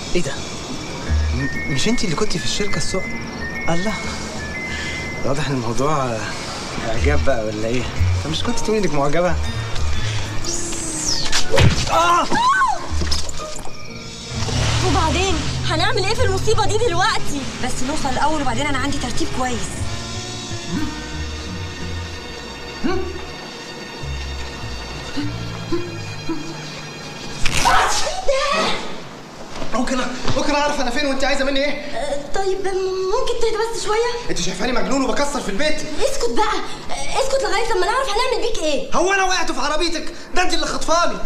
ايه ده م- مش انت اللي كنتي في الشركه الصبح الله واضح ان الموضوع آه، اعجاب بقى ولا ايه طب مش كنت تقولي انك معجبه آه! وبعدين هنعمل ايه في المصيبه دي دلوقتي بس نوصل الاول وبعدين انا عندي ترتيب كويس ممكن ممكن اعرف انا فين وانت عايزه مني ايه آه، طيب ممكن تهدى بس شويه انت شايفاني مجنون وبكسر في البيت اسكت بقى آه، اسكت لغايه لما نعرف هنعمل بيك ايه هو انا وقعت في عربيتك ده انت اللي خطفاني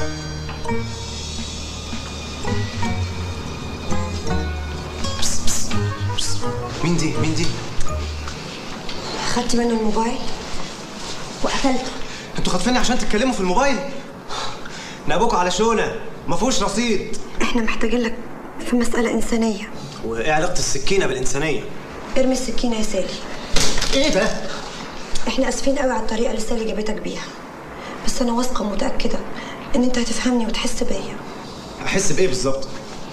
بس بس بس. مين دي مين دي خدت منه الموبايل وقتلته انتوا خاطفيني عشان تتكلموا في الموبايل نابوكوا على شونه ما فيهوش رصيد احنا محتاجين لك في مسألة إنسانية وايه علاقه السكينه بالانسانيه ارمي السكينة يا سالي ايه ده احنا اسفين قوي على الطريقة اللي سالي جابتك بيها بس انا واثقة ومتأكدة ان انت هتفهمني وتحس بيا احس بايه بالظبط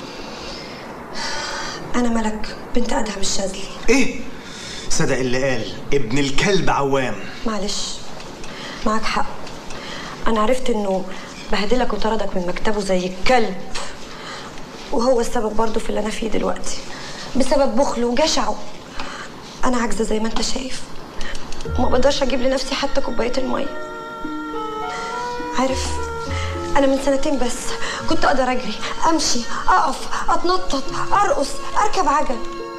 انا ملك بنت ادهم الشاذلي ايه صدق اللي قال ابن الكلب عوام معلش معاك حق انا عرفت انه بهدلك وطردك من مكتبه زي الكلب وهو السبب برضه في اللي انا فيه دلوقتي بسبب بخله وجشعه انا عاجزه زي ما انت شايف وما بقدرش اجيب لنفسي حتى كوبايه الميه عارف انا من سنتين بس كنت اقدر اجري امشي اقف اتنطط ارقص اركب عجل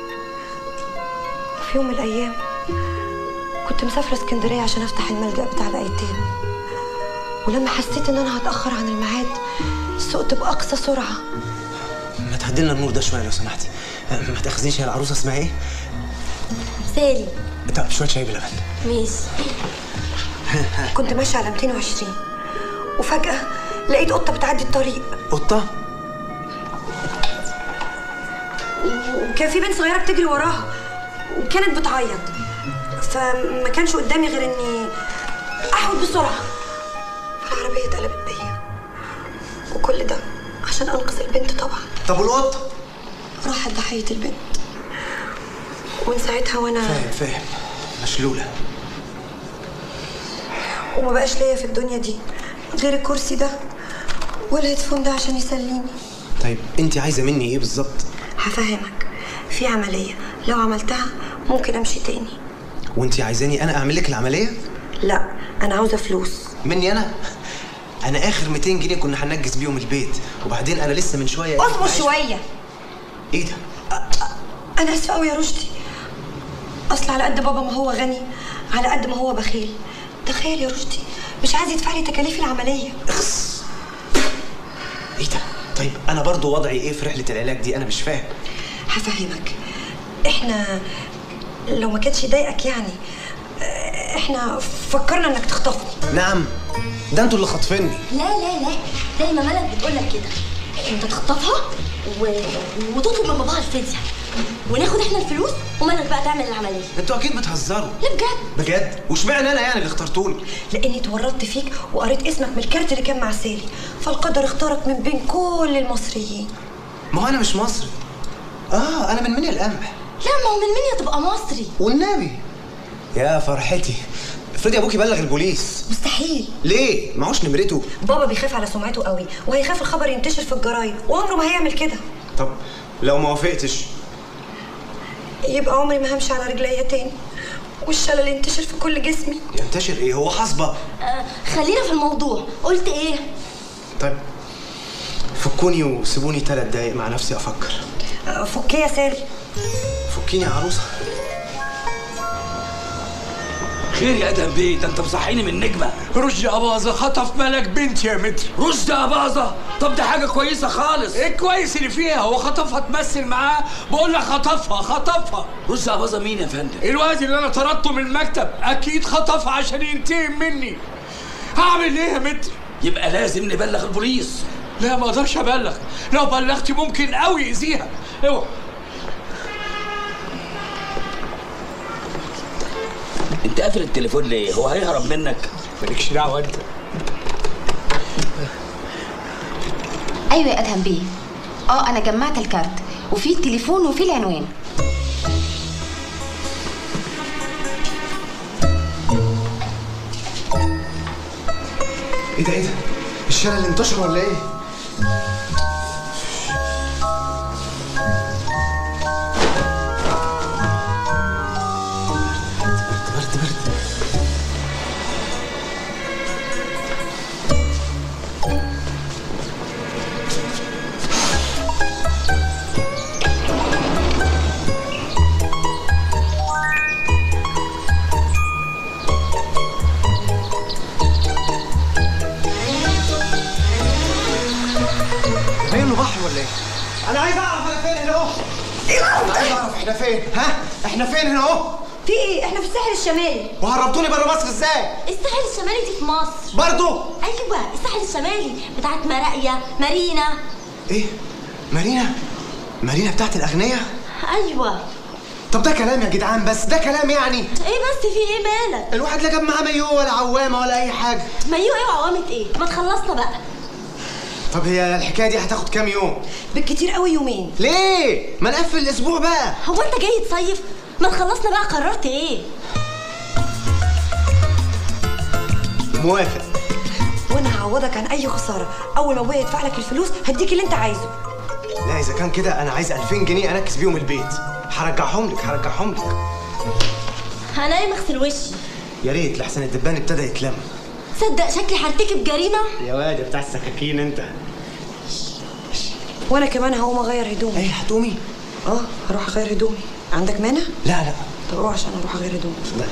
في يوم من الايام كنت مسافرة اسكندرية عشان افتح الملجأ بتاع الايتام ولما حسيت ان انا هتأخر عن الميعاد سقت بأقصى سرعة ما تهدي لنا النور ده شويه لو سمحتي ما تاخذنيش هي العروسه اسمها ايه سالي طب شويه شاي بلبن ماشي كنت ماشية على 220 وفجأة لقيت قطة بتعدي الطريق قطه وكان في بنت صغيرة بتجري وراها وكانت بتعيط فما كانش قدامي غير اني احود بسرعة فالعربية اتقلبت بيا وكل ده عشان انقذ البنت طبعا طب والقطه راحت ضحية البنت ومن ساعتها وانا فاهم فاهم مشلوله وما بقاش ليا في الدنيا دي غير الكرسي ده والهيدفون ده عشان يسليني طيب انت عايزه مني ايه بالظبط هفهمك في عملية لو عملتها ممكن امشي تاني وانت عايزاني انا اعمل لك العمليه لا انا عاوزة فلوس مني انا انا اخر 200 جنيه كنا هننجز بيهم البيت وبعدين انا لسه من شويه اصبر معيش- شوية ايه ده انا اسفة قوي يا رشدي اصل على قد بابا ما هو غني على قد ما هو بخيل تخيل يا رشدي مش عايز يدفع لي تكاليف العملية اخس ايه ده طيب انا برضو وضعي ايه في رحله العلاج دي انا مش فاهم هفهمك احنا لو ما كانش يضايقك يعني اه، احنا فكرنا انك تخطفني نعم ده انتوا اللي خاطفيني لا لا لا زي ما ملك بتقول لك كده انت تخطفها و... وتطلب من باباها الفدية وناخد احنا الفلوس وملك بقى تعمل العمليه انتوا اكيد بتهزروا لا بجد بجد واشمعنى انا يعني اللي اخترتوني لاني اتورطت فيك وقريت اسمك من الكارت اللي كان مع سالي فالقدر اختارك من بين كل المصريين ما هو انا مش مصري اه انا من منيا القمح لا ما هو من منيا تبقى مصري والنبي يا فرحتي افرضي ابوك يبلغ البوليس مستحيل ليه معوش نمرته بابا بيخاف على سمعته قوي وهيخاف الخبر ينتشر في الجرايد وعمره ما هيعمل كده طب لو ما وافقتش يبقى عمري ما همشي على رجليا تاني والشلل ينتشر في كل جسمي ينتشر ايه هو حصبه آه خلينا في الموضوع قلت ايه طيب فكوني وسيبوني ثلاث دقايق مع نفسي افكر أه، فكي يا سالي فكيني يا عروسه خير يا ادهم بيه ده انت مصحيني من نجمه رشدي أباظة خطف ملك بنتي يا متر رشدي اباظه طب دي حاجه كويسه خالص ايه كويس اللي فيها هو خطفها تمثل معاه بقول لك خطفها خطفها رشدي اباظه مين يا فندم الواد اللي انا طردته من المكتب اكيد خطفها عشان ينتقم مني هعمل ايه يا متر يبقى لازم نبلغ البوليس لا ما اقدرش ابلغ لو بلغت ممكن قوي يأذيها اوعى انت قافل التليفون ليه هو هيهرب منك مالكش دعوه انت ايوه يا ادهم بيه اه انا جمعت الكارت وفي التليفون وفي العنوان ايه ده ايه ده الشارع اللي انتشر ولا ايه برد برد باين له بحر ولا ايه؟ انا عايز اعرف انا فين هنا اهو انا عايز اعرف احنا فين ها؟ احنا فين هنا اهو؟ في ايه احنا في الساحل الشمالي وهربتوني بره مصر ازاي؟ الساحل الشمالي دي في مصر برضو ايوه الساحل الشمالي بتاعت مراقيا مارينا ايه؟ مارينا؟ مارينا بتاعت الاغنياء؟ ايوه طب ده كلام يا جدعان بس ده كلام يعني ايه بس في ايه مالك الواحد لا جاب معاه مايو ولا عوامه ولا اي حاجه مايو ايه وعوامة ايه ما تخلصنا بقى طب هي الحكايه دي هتاخد كام يوم؟ بالكتير قوي يومين ليه؟ ما نقفل الاسبوع بقى هو انت جاي تصيف ما تخلصنا بقى قررت ايه موافق وانا هعوضك عن اي خساره اول ما ابويا يدفع لك الفلوس هديك اللي انت عايزه لا اذا كان كده انا عايز 2000 جنيه انكس بيهم البيت هرجعهم لك هرجعهم لك انا ايه اغسل وشي يا ريت لحسن الدبان ابتدى يتلم تصدق شكلي هرتكب جريمه يا واد يا بتاع السكاكين انت وانا كمان هقوم اغير هدومي ايه هتقومي؟ اه هروح اغير هدومي عندك مانع لا لا طب روح عشان اروح اغير هدومي لا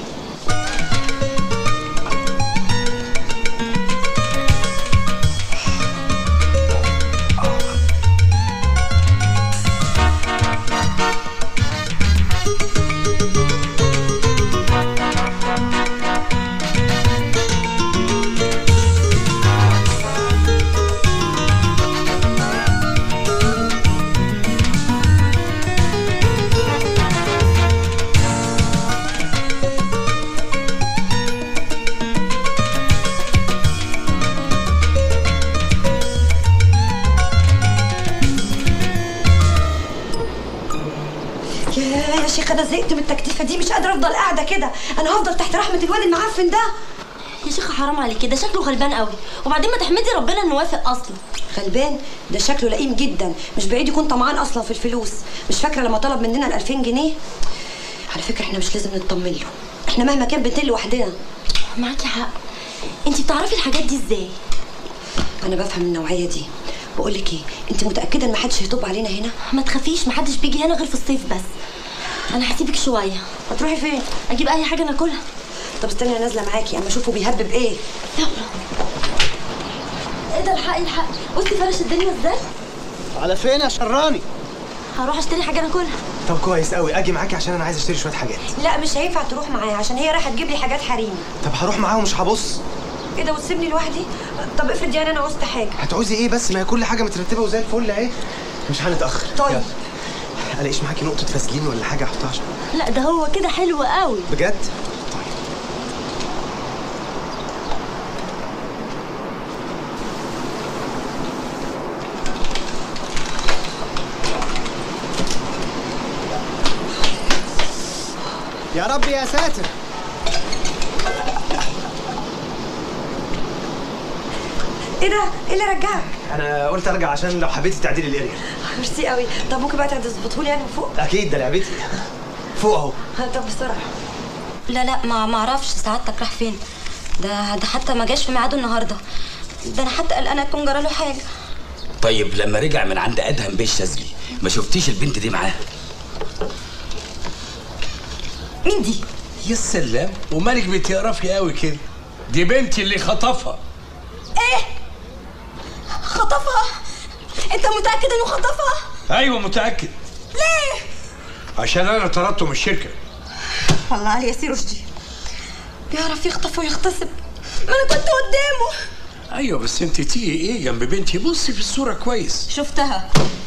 يا يا شيخ انا زهقت من التكتيفه دي مش قادره افضل قاعده كده انا هفضل تحت رحمه الواد المعفن ده يا شيخه حرام عليكي ده شكله غلبان قوي وبعدين ما تحمدي ربنا انه وافق اصلا غلبان ده شكله لئيم جدا مش بعيد يكون طمعان اصلا في الفلوس مش فاكره لما طلب مننا ال 2000 جنيه على فكره احنا مش لازم نطمن له احنا مهما كان بنتين لوحدنا معاكي حق انتي بتعرفي الحاجات دي ازاي انا بفهم النوعيه دي بقول لك ايه انت متاكده ان محدش هيطب علينا هنا ما تخافيش محدش بيجي هنا غير في الصيف بس انا هسيبك شويه هتروحي فين اجيب اي حاجه ناكلها طب استني انا نازله معاكي اما اشوفه بيهبب ايه يلا ايه ده الحقي الحقي بصي فرش الدنيا ازاي على فين يا شراني؟ هروح اشتري حاجه ناكلها طب كويس قوي اجي معاكي عشان انا عايز اشتري شويه حاجات لا مش هينفع تروح معايا عشان هي رايحه تجيب لي حاجات حريمي طب هروح معاها ومش هبص ايه ده وتسيبني لوحدي طب افرض يعني انا عوزت حاجه هتعوزي ايه بس ما هي كل حاجه مترتبه وزي الفل اهي مش هنتاخر طيب. يلا. الاقيش معاكي نقطه فازلين ولا حاجه احطها عشان لا ده هو كده حلو قوي بجد يا رب يا ساتر ايه ده ايه اللي رجعك انا قلت ارجع عشان لو حبيتي تعديلي الاريا ميرسي قوي طب ممكن بقى تظبطه لي يعني من فوق اكيد ده لعبتي فوق اهو طب بسرعه لا لا ما ما اعرفش سعادتك راح فين ده ده حتى ما جاش في ميعاده النهارده ده انا حتى قلقانه يكون جرى له حاجه طيب لما رجع من عند ادهم بيه الشاذلي ما شفتيش البنت دي معاه مين دي يا سلام ومالك بتقرفي قوي كده دي بنتي اللي خطفها خطفها انت متاكد انه خطفها ايوه متاكد ليه عشان انا طردته من الشركه والله علي يا سي رشدي بيعرف يخطف ويغتصب ما انا كنت قدامه ايوه بس انت تيجي ايه جنب بنتي بصي في الصوره كويس شفتها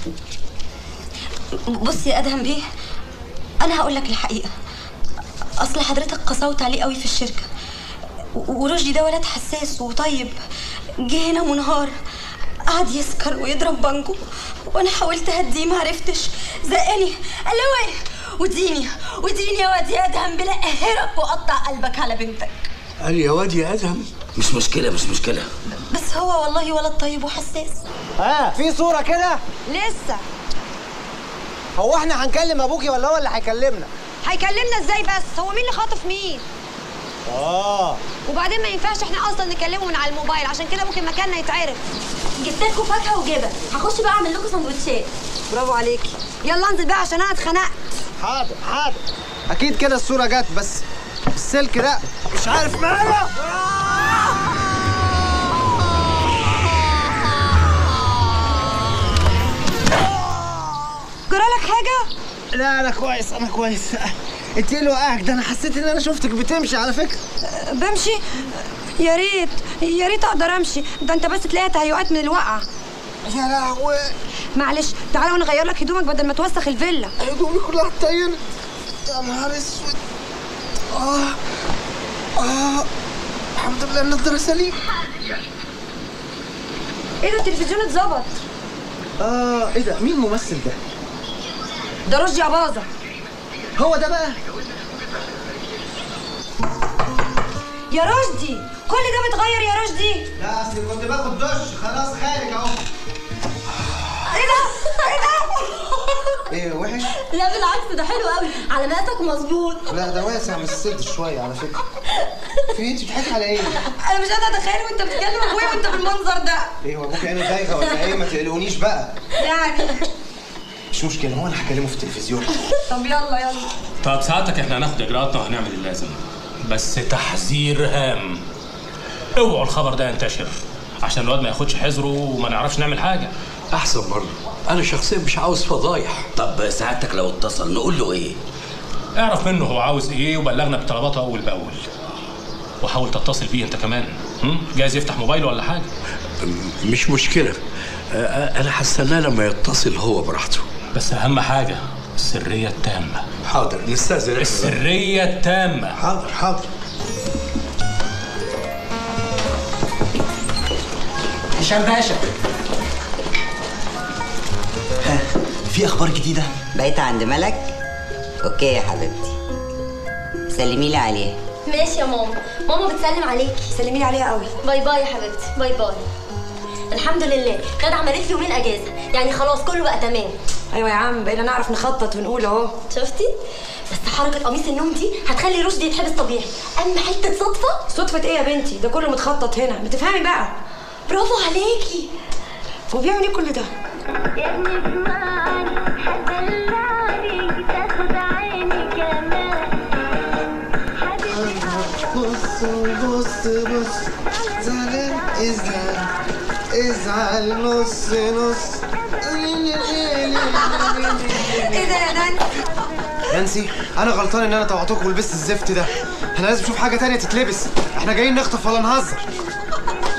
بصي يا ادهم بيه انا هقول لك الحقيقه اصل حضرتك قسوت عليه قوي في الشركه و- ورشدي ده ولد حساس وطيب جه هنا منهار قعد يسكر ويضرب بانجو وانا حاولت اهديه ما عرفتش زقني قال له ايه وديني وديني يا واد يا ادهم بلا اهرك وقطع قلبك على بنتك قال يا واد يا ادهم مش مشكله مش مشكله بس هو والله ولد طيب وحساس ها في صوره كده لسه هو احنا هنكلم ابوكي ولا هو اللي هيكلمنا هيكلمنا ازاي بس هو مين اللي خاطف مين اه وبعدين ما ينفعش احنا اصلا نكلمه من على الموبايل عشان كده ممكن مكاننا يتعرف جبت لكم فاكهه وجبن هخش بقى اعمل لكم سندوتشات برافو عليكي يلا انزل بقى عشان انا اتخنقت حاضر حاضر اكيد كده الصوره جت بس السلك ده مش عارف ماله جرالك حاجه لا انا كويس انا كويس انت ايه اللي وقعك ده انا حسيت ان انا شفتك بتمشي على فكره بمشي يا ريت يا ريت اقدر امشي ده انت بس تلاقي تهيؤات من الوقعه يا لهوي معلش تعالى ونغير لك هدومك بدل ما توسخ الفيلا هدومي كلها اتطينت يا نهار اسود اه اه الحمد لله النضاره سليم ايه ده التلفزيون اتظبط اه ايه ده مين الممثل ده ده رشدي اباظه هو ده بقى يا رشدي كل ده متغير يا رشدي لا اصلي كنت باخد دش خلاص خارج اهو ايه ده ايه ده ايه وحش لا بالعكس ده حلو قوي على مقاسك مظبوط لا ده واسع من الصدر شويه على فكره في إيه؟ انت بتضحكي على ايه انا مش قادره اتخيل وانت بتكلم ابويا وانت بالمنظر ده ايه هو ابوك عينه دايخه ولا ايه ما تقلقونيش بقى يعني مش مشكله هو انا هكلمه في التلفزيون طب يلا يلا طب ساعتك احنا هناخد اجراءاتنا وهنعمل اللازم بس تحذير هام اوعوا الخبر ده ينتشر عشان الواد ما ياخدش حذره وما نعرفش نعمل حاجه احسن برضه انا شخصيا مش عاوز فضايح طب سعادتك لو اتصل نقول له ايه اعرف منه هو عاوز ايه وبلغنا بطلباته اول باول وحاول تتصل بيه انت كمان هم؟ جايز يفتح موبايله ولا حاجه م- مش مشكله آه، انا هستناه لما يتصل هو براحته بس اهم حاجه السريه التامه حاضر نستاذن إحنا بقى. السريه التامه حاضر حاضر هشام باشا ها في اخبار جديده بقيت عند ملك اوكي يا حبيبتي سلمي لي عليها ماشي يا ماما ماما بتسلم عليكي سلمي لي عليها قوي باي باي يا حبيبتي باي باي الحمد لله كانت عملت لي يومين اجازه يعني خلاص كله بقى تمام ايوه يا عم بقينا نعرف نخطط ونقول اهو شفتي بس حركه قميص النوم دي هتخلي رشدي يتحبس طبيعي اما حته صدفه صدفة ايه يا بنتي ده كله متخطط هنا ما تفهمي بقى برافو عليكي هو بيعمل ايه كل ده يا ابني اسمعني هدلعني تاخد عيني كمان حبيبي بص بص بص زعلان ازعل ازعل نص نص ايه ده يا نانسي نانسي انا غلطان ان انا طوعتكم ولبست الزفت ده احنا لازم نشوف حاجه تانية تتلبس احنا جايين نخطف ولا نهزر